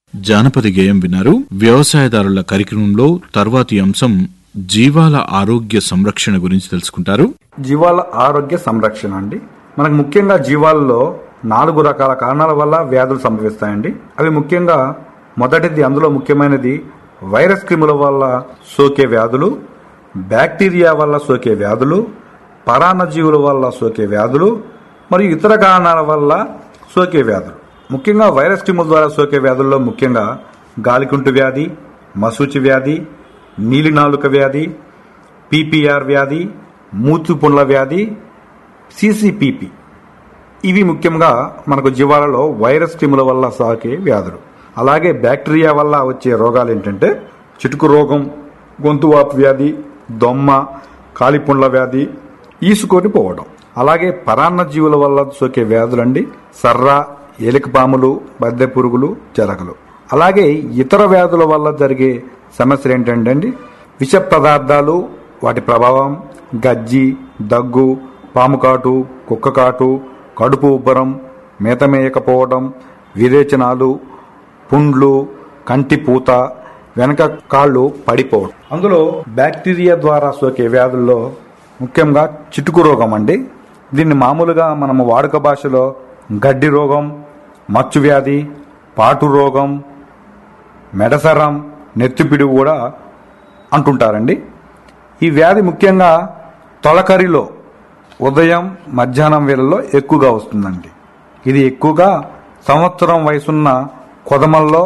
జానపద గేయం విన్నారు వ్యవసాయదారుల కార్యక్రమంలో తర్వాతి అంశం జీవాల ఆరోగ్య సంరక్షణ గురించి తెలుసుకుంటారు జీవాల ఆరోగ్య సంరక్షణ అండి మనకు ముఖ్యంగా జీవాల్లో నాలుగు రకాల కారణాల వల్ల వ్యాధులు సంభవిస్తాయండి అవి ముఖ్యంగా మొదటిది అందులో ముఖ్యమైనది వైరస్ క్రిముల వల్ల సోకే వ్యాధులు బ్యాక్టీరియా వల్ల సోకే వ్యాధులు పరాన్నజీవుల వల్ల సోకే వ్యాధులు మరియు ఇతర కారణాల వల్ల సోకే వ్యాధులు ముఖ్యంగా వైరస్ క్రిముల ద్వారా సోకే వ్యాధుల్లో ముఖ్యంగా గాలికుంటు వ్యాధి మసూచి వ్యాధి నీలినాలుక వ్యాధి పీపీఆర్ వ్యాధి మూతిపుండ్ల వ్యాధి సిసిపిపి ఇవి ముఖ్యంగా మనకు జీవాలలో వైరస్ క్రిముల వల్ల సాకే వ్యాధులు అలాగే బ్యాక్టీరియా వల్ల వచ్చే రోగాలు ఏంటంటే చిటుకు రోగం గొంతువాపు వ్యాధి దొమ్మ కాలిపుండ్ల వ్యాధి ఈసుకొని పోవడం అలాగే పరాన్న జీవుల వల్ల సోకే వ్యాధులండి సర్ర ఎలికపాములు బద్దె పురుగులు జలగలు అలాగే ఇతర వ్యాధుల వల్ల జరిగే సమస్యలు ఏంటంటే అండి విష పదార్థాలు వాటి ప్రభావం గజ్జి దగ్గు పాము కాటు కుక్క కాటు కడుపు ఉబ్బరం మేత మేయకపోవడం విరేచనాలు పుండ్లు కంటి పూత వెనక కాళ్ళు పడిపోవడం అందులో బ్యాక్టీరియా ద్వారా సోకే వ్యాధుల్లో ముఖ్యంగా చిటుకు రోగం అండి దీన్ని మామూలుగా మనము వాడుక భాషలో గడ్డి రోగం మచ్చు వ్యాధి పాటు రోగం మెడసరం నెత్తిపిడి కూడా అంటుంటారండి ఈ వ్యాధి ముఖ్యంగా తొలకరిలో ఉదయం మధ్యాహ్నం వేళల్లో ఎక్కువగా వస్తుందండి ఇది ఎక్కువగా సంవత్సరం వయసున్న కొదమల్లో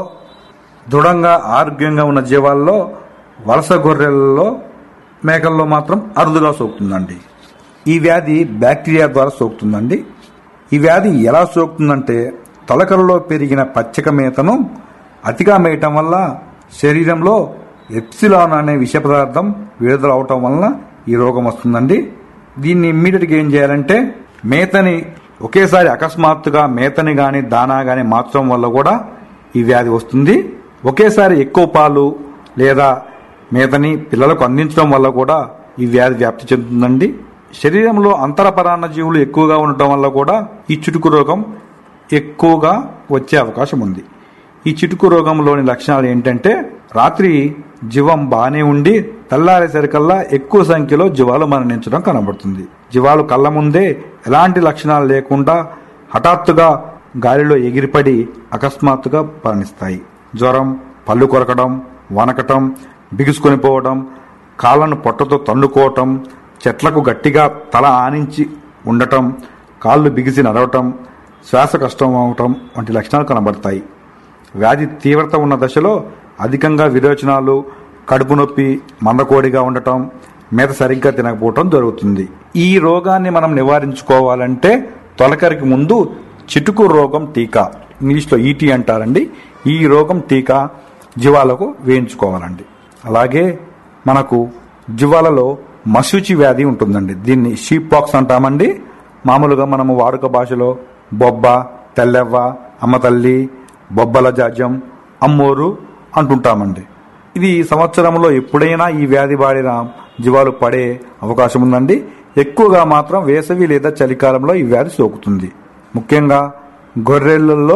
దృఢంగా ఆరోగ్యంగా ఉన్న జీవాల్లో వలస గొర్రెలలో మేకల్లో మాత్రం అరుదుగా సోకుతుందండి ఈ వ్యాధి బ్యాక్టీరియా ద్వారా సోకుతుందండి ఈ వ్యాధి ఎలా సోకుతుందంటే తొలకలలో పెరిగిన పచ్చిక మేతను అతిగా మేయటం వల్ల శరీరంలో ఎప్సిలాన్ అనే విష పదార్థం విడుదల అవటం వలన ఈ రోగం వస్తుందండి దీన్ని ఇమ్మీడియట్గా ఏం చేయాలంటే మేతని ఒకేసారి అకస్మాత్తుగా మేతని గాని దానా గాని మార్చడం వల్ల కూడా ఈ వ్యాధి వస్తుంది ఒకేసారి ఎక్కువ పాలు లేదా మేతని పిల్లలకు అందించడం వల్ల కూడా ఈ వ్యాధి వ్యాప్తి చెందుతుందండి శరీరంలో అంతరపరాన్న జీవులు ఎక్కువగా ఉండటం వల్ల కూడా ఈ చిటుకు రోగం ఎక్కువగా వచ్చే అవకాశం ఉంది ఈ చిటుకు రోగంలోని లక్షణాలు ఏంటంటే రాత్రి జీవం బానే ఉండి తెల్లారేసరికల్లా ఎక్కువ సంఖ్యలో జీవాలు మరణించడం కనబడుతుంది జీవాలు కళ్ళ ముందే ఎలాంటి లక్షణాలు లేకుండా హఠాత్తుగా గాలిలో ఎగిరిపడి అకస్మాత్తుగా మరణిస్తాయి జ్వరం పళ్ళు కొరకడం వనకటం బిగుసుకొని పోవడం కాళ్ళను పొట్టతో తన్నుకోవటం చెట్లకు గట్టిగా తల ఆనించి ఉండటం కాళ్ళు బిగిసి నడవటం శ్వాస కష్టం అవటం వంటి లక్షణాలు కనబడతాయి వ్యాధి తీవ్రత ఉన్న దశలో అధికంగా విరోచనాలు కడుపు నొప్పి మందకోడిగా ఉండటం మేత సరిగ్గా తినకపోవటం జరుగుతుంది ఈ రోగాన్ని మనం నివారించుకోవాలంటే తొలకరికి ముందు చిటుకు రోగం టీకా ఇంగ్లీష్లో ఈటీ అంటారండి ఈ రోగం టీకా జీవాలకు వేయించుకోవాలండి అలాగే మనకు జీవాలలో మసూచి వ్యాధి ఉంటుందండి దీన్ని షీప్ పాక్స్ అంటామండి మామూలుగా మనము వాడుక భాషలో బొబ్బ తెల్లెవ్వ అమ్మతల్లి బొబ్బల జాజ్యం అమ్మోరు అంటుంటామండి ఇది సంవత్సరంలో ఎప్పుడైనా ఈ వ్యాధి బారిన జీవాలు పడే అవకాశం ఉందండి ఎక్కువగా మాత్రం వేసవి లేదా చలికాలంలో ఈ వ్యాధి సోకుతుంది ముఖ్యంగా గొర్రెలలో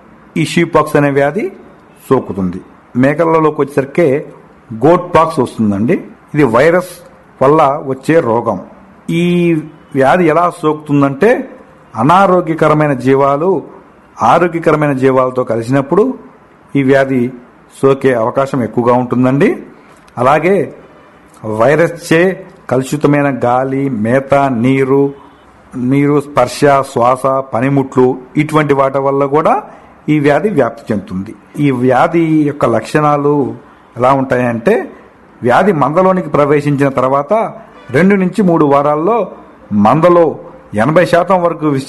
ఈ షీపాక్స్ అనే వ్యాధి సోకుతుంది మేకలలోకి వచ్చేసరికి గోట్ పాక్స్ వస్తుందండి ఇది వైరస్ వల్ల వచ్చే రోగం ఈ వ్యాధి ఎలా సోకుతుందంటే అనారోగ్యకరమైన జీవాలు ఆరోగ్యకరమైన జీవాలతో కలిసినప్పుడు ఈ వ్యాధి సోకే అవకాశం ఎక్కువగా ఉంటుందండి అలాగే వైరస్ చే కలుషితమైన గాలి మేత నీరు నీరు స్పర్శ శ్వాస పనిముట్లు ఇటువంటి వాటి వల్ల కూడా ఈ వ్యాధి వ్యాప్తి చెందుతుంది ఈ వ్యాధి యొక్క లక్షణాలు ఎలా ఉంటాయంటే వ్యాధి మందలోనికి ప్రవేశించిన తర్వాత రెండు నుంచి మూడు వారాల్లో మందలో ఎనభై శాతం వరకు